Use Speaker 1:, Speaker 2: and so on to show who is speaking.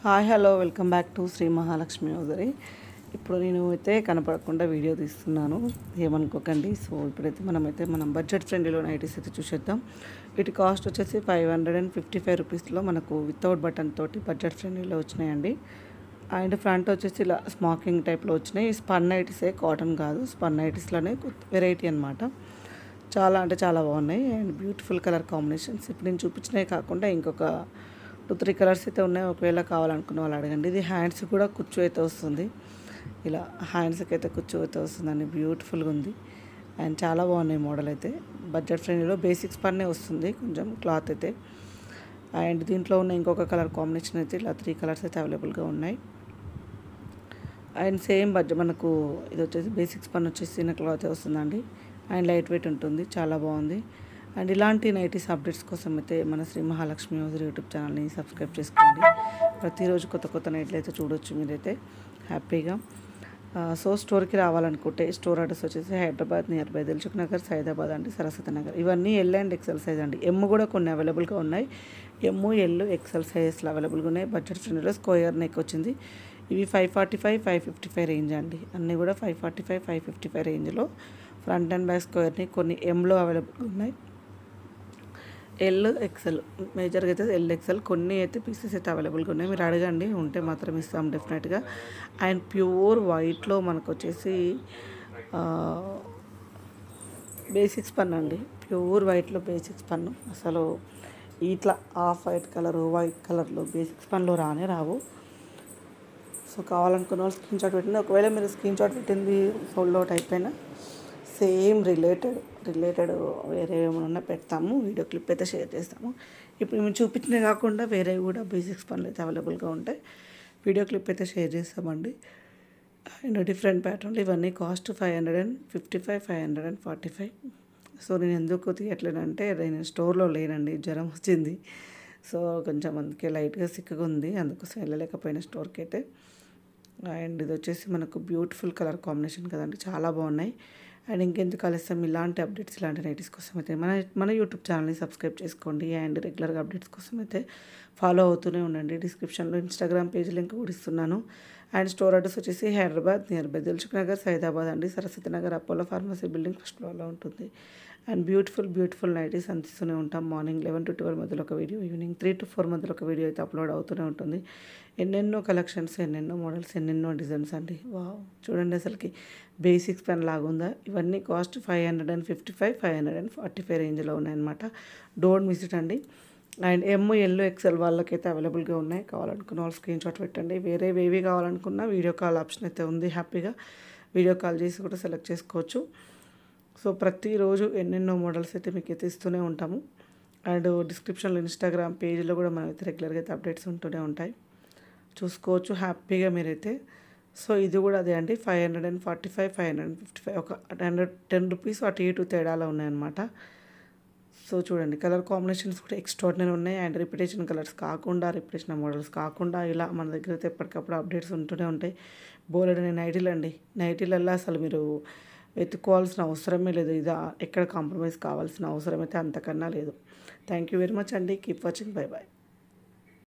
Speaker 1: hi hello welcome back to Shri Mahalakshmi hosiery ఇప్పుడు నేను అయితే కనపడకుండా వీడియో తీస్తున్నాను ఏమనుకోకండి సో ఇప్పుడైతే మనమైతే మనం బడ్జెట్ ఫ్రెండ్లీలో నైటీస్ అయితే చూసేద్దాం వీటి కాస్ట్ వచ్చేసి five hundred and fifty five రూపీస్లో మనకు వితౌట్ బటన్ తోటి బడ్జెట్ ఫ్రెండ్లీలో వచ్చినాయండి అండ్ ఫ్రంట్ వచ్చేసి ఇలా స్మాకింగ్ టైప్లో వచ్చినాయి స్పన్ నైటీసే కాటన్ కాదు స్పన్ నైటీస్లోనే వెరైటీ అనమాట చాలా అంటే చాలా బాగున్నాయి అండ్ బ్యూటిఫుల్ కలర్ కాంబినేషన్స్ ఇప్పుడు నేను చూపించినవి కాకుండా ఇంకొక టూ త్రీ కలర్స్ అయితే ఉన్నాయి ఒకవేళ కావాలనుకున్న వాళ్ళు అడగండి ఇది హ్యాండ్స్ కూడా కుచ్చు అయితే వస్తుంది ఇలా హ్యాండ్స్కి అయితే కుచ్చు అయితే వస్తుందండి బ్యూటిఫుల్గా ఉంది అండ్ చాలా బాగున్నాయి మోడల్ అయితే బడ్జెట్ ఫ్రెండ్లీలో బేసిక్స్ పన్నే వస్తుంది కొంచెం క్లాత్ అయితే అండ్ దీంట్లో ఉన్న ఇంకొక కలర్ కాంబినేషన్ అయితే ఇలా త్రీ కలర్స్ అయితే అవైలబుల్గా ఉన్నాయి అండ్ సేమ్ బడ్జెట్ మనకు ఇది వచ్చేసి బేసిక్స్ పని వచ్చేసి చిన్న క్లాత్ వస్తుందండి అండ్ లైట్ వెయిట్ ఉంటుంది చాలా బాగుంది అండ్ ఇలాంటి నైటీస్ అప్డేట్స్ కోసం అయితే మన శ్రీ మహాలక్ష్మి హౌజర్ యూట్యూబ్ ఛానల్ని సబ్స్క్రైబ్ చేసుకోండి ప్రతిరోజు కొత్త కొత్త నైట్లు అయితే చూడొచ్చు మీరైతే హ్యాపీగా సో స్టోర్కి రావాలనుకుంటే స్టోర్ అడ్రస్ వచ్చేసి హైదరాబాద్ నియర్ బై దిల్చుక్ నగర్ సైదాబాద్ అండి సరస్వతి నగర్ ఇవన్నీ ఎల్ అండ్ ఎక్సెల్ సైజ్ అండి ఎమ్ కూడా కొన్ని అవైలబుల్గా ఉన్నాయి ఎమ్ ఎల్ ఎక్సెల్ సైజెస్లో అవైలబుల్గా ఉన్నాయి బడ్జెట్ ఫ్రెండ్లో స్క్వేర్ నెక్ వచ్చింది ఇవి five forty five five fifty five range అండి అన్నీ కూడా five forty five five fifty five రేంజ్లో ఫ్రంట్ అండ్ బ్యాక్ స్క్వేర్ని కొన్ని ఎంలో అవైలబుల్గా ఉన్నాయి ఎల్ ఎక్సెల్ మేజర్గా అయితే ఎల్ ఎక్సెల్ కొన్ని అయితే పీసెస్ అయితే అవైలబుల్గా ఉన్నాయి మీరు అడగండి ఉంటే మాత్రం ఇస్తాం డెఫినెట్గా అండ్ ప్యూర్ వైట్లో మనకు వచ్చేసి బేసిక్స్ పన్ను అండి ప్యూర్ వైట్లో బేసిక్స్ పన్ను అసలు ఇట్లా ఆఫ్ వైట్ కలర్ వైట్ కలర్లో బేసిక్స్ పనులు రానే రావు సో కావాలనుకున్న వాళ్ళు స్క్రీన్ షాట్ పెట్టండి ఒకవేళ మీరు స్క్రీన్ షాట్ పెట్టింది ఫోల్డ్ అవుట్ అయిపోయినా సేమ్ రిలేటెడ్ రిలేటెడ్ వేరే ఏమైనా ఉన్నా పెడతాము వీడియో క్లిప్ అయితే షేర్ చేస్తాము ఇప్పుడు మేము చూపించినవి కాకుండా వేరే కూడా బేసిక్స్ పనులు అయితే అవైలబుల్గా ఉంటాయి వీడియో క్లిప్ అయితే షేర్ చేస్తామండి అండ్ డిఫరెంట్ ప్యాటర్న్లు ఇవన్నీ cost five hundred and fifty five five hundred and forty five so నేను ఎందుకు తీయట్లేదంటే నేను స్టోర్లో లేనండి జ్వరం వచ్చింది సో కొంచెం అందుకే లైట్గా సిక్కుగా ఉంది అందుకోసం వెళ్ళలేకపోయిన స్టోర్కి అయితే అండ్ ఇది వచ్చేసి మనకు బ్యూటిఫుల్ కలర్ కాంబినేషన్ కదండి చాలా బాగున్నాయి అండ్ ఇంకెందుకు ఆలస్యం ఇలాంటి అప్డేట్స్ ఇలాంటి నైటీస్ కోసం అయితే మన మన యూట్యూబ్ ఛానల్ని సబ్స్క్రైబ్ చేసుకోండి అండ్ రెగ్యులర్గా అప్డేట్స్ కోసం అయితే ఫాలో అవుతూనే ఉండండి డిస్క్రిప్షన్లో ఇన్స్టాగ్రామ్ పేజ్ లింక్ కూడా ఇస్తున్నాను అండ్ స్టోర్ అడ్రస్ వచ్చేసి హైదరాబాద్ నియర్ బై దిల్చుక్ నగర్ సైదాబాద్ అండి Saraswati Nagar Apollo pharmacy building first ఫ్లోర్లో ఉంటుంది అండ్ బ్యూటిఫుల్ బ్యూటిఫుల్ నైటీస్ అందిస్తూనే ఉంటాం మార్నింగ్ లెవెన్ టు ట్వెల్వ్ మధ్యలో ఒక video evening three to four మధ్యలో ఒక వీడియో అయితే అప్లోడ్ అవుతూనే ఉంటుంది ఎన్నెన్నో కలెక్షన్స్ ఎన్నెన్నో మోడల్స్ ఎన్నెన్నో డిజైన్స్ అండి వా చూడండి అసలుకి బేసిక్స్ పెన్ లాగుందా ఇవన్నీ cost five hundred and fifty five five hundred and forty five రేంజ్లో ఉన్నాయన్నమాట డోంట్ మిస్ ఇట్ అండి అండ్ ఎమ్ ఎల్లో ఎక్సెల్ వాళ్ళకైతే అవైలబుల్గా ఉన్నాయి కావాలనుకున్న వాళ్ళు స్క్రీన్ షాట్ పెట్టండి వేరే ఏవి కావాలనుకున్నా వీడియో కాల్ ఆప్షన్ అయితే ఉంది హ్యాపీగా వీడియో కాల్ చేసి కూడా సెలెక్ట్ చేసుకోవచ్చు సో ప్రతిరోజు ఎన్నెన్నో మోడల్స్ అయితే మీకు అయితే ఇస్తూనే ఉంటాము అండ్ డిస్క్రిప్షన్లో ఇన్స్టాగ్రామ్ పేజ్లో కూడా మనం అయితే రెగ్యులర్గా అయితే అప్డేట్స్ ఉంటూనే ఉంటాయి చూసుకోవచ్చు హ్యాపీగా మీరైతే సో ఇది కూడా అదే అండి five hundred and forty five five hundred and fifty five ఒక హండ్రెడ్ టెన్ రూపీస్ అటు ఇటు తేడాలో ఉన్నాయన్నమాట సో చూడండి కలర్ కాంబినేషన్స్ కూడా ఎక్స్ట్రాడినరీ ఉన్నాయి అండ్ రిపిటేషన్ కలర్స్ కాకుండా రిపిటేషన్ మోడల్స్ కాకుండా ఇలా మన దగ్గర అయితే ఎప్పటికప్పుడు అప్డేట్స్ ఉంటూనే ఉంటాయి బోలెడని నైటీలు అండి నైటీలల్లో అసలు మీరు వెతుక్కోవాల్సిన అవసరమే లేదు ఇది ఎక్కడ కాంప్రమైజ్ కావాల్సిన అవసరం అయితే అంతకన్నా లేదు థ్యాంక్ యూ వెరీ మచ్ అండి కీప్ వాచింగ్ బై బాయ్